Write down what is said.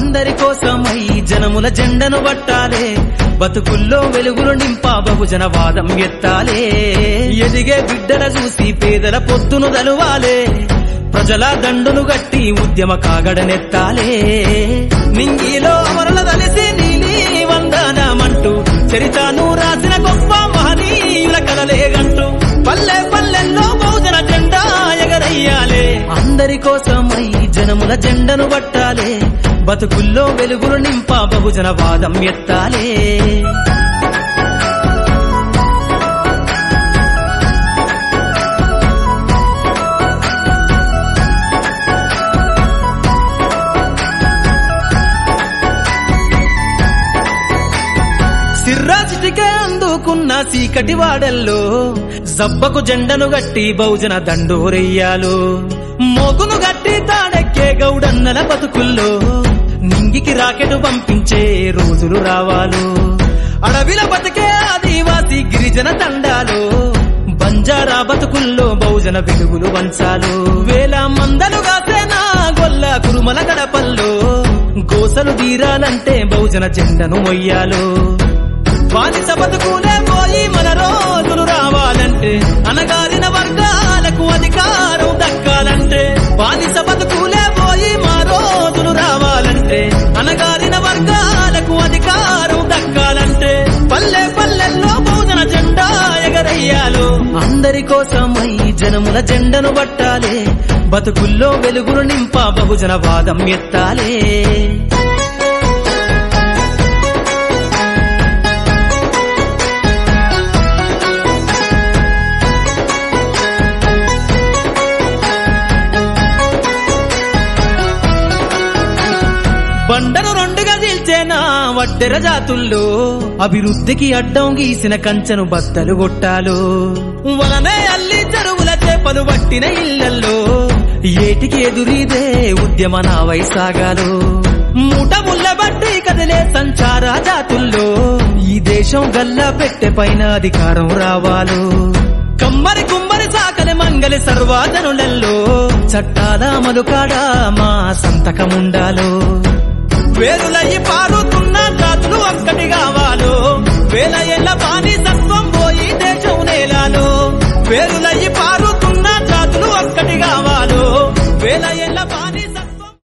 అందరి కోసమై జనముల జెండను పట్టాలే బతుకుల్లో వెలుగులు నింపా బహుజన వాదం ఎత్తాలే ఎదిగే బిడ్డల చూసి పేదల పొత్తును దలువాలే ప్రజల దండును గట్టి ఉద్యమ కాగడనెత్తాలే నింగిలో అమరుల దలిసి నీలి వందనమంటూ చరితను రాసిన గొప్ప మహనీయుల కలలేగంటూ పల్లె పల్లెల్లో బహుజన జెండా ఎగరయ్యాలే అందరి కోసమై జనముల జెండను పట్టాలే బతుకుల్లో వెలుగులు నింపా బహుజన వాదం ఎత్తాలే సిర్రాజిటికే అందుకున్న సీకటి వాడల్లో జబ్బకు జెండను గట్టి బహుజన దండోరెయ్యాలు మోగును గట్టి తాడెక్కే గౌడన్నల బతుకుల్లో నింగికి రాకెట్ పంపించే రోజులు రావాలు అడవిల బతికే ఆదివాసి గిరిజన తండాలు బంజారా బతుకుల్లో బహుజన వెలుగులు వంచాలు వేల మందలుగా సేనా గొల్ల కురుమల గడపల్లో గోసలు తీరాలంటే బహుజన జెండను మొయ్యాలు బానిస బతుకులే పోయి మన రోజులు రావాలంటే అనగారిన వర్గాలకు అధికారం దక్కాలంటే బానిస బతుకులే పోయి మా రోజులు రావాలంటే అనగారిన వర్గాలకు అధికారం దక్కాలంటే పల్లె పల్లెల్లో భోజన జెండా ఎగరయ్యాలు అందరి కోసమై జనముల జెండను పట్టాలే బతుకుల్లో వెలుగులు నింపా బహుజన వాదం ఎత్తాలే బండను రెండుగా చీల్చేనా వడ్డెర జాతుల్లో అభివృద్ధికి అడ్డం గీసిన కంచెను బద్దలు కొట్టాలు వలనే అల్లి చెరువుల చేపలు పట్టిన ఇళ్లల్లో ఏటికి ఎదురీదే ఉద్యమ నా వైసాగాలు మూట ముళ్ళ బట్టి కదిలే సంచార జాతుల్లో ఈ దేశం గల్లా పెట్టె పైన అధికారం రావాలు కమ్మరి కుమ్మరి సాకలి మంగలి సర్వాజనులలో చట్టాల అమలు కాడా మా సంతకముండాలో వేరులయ్యి పారుతున్న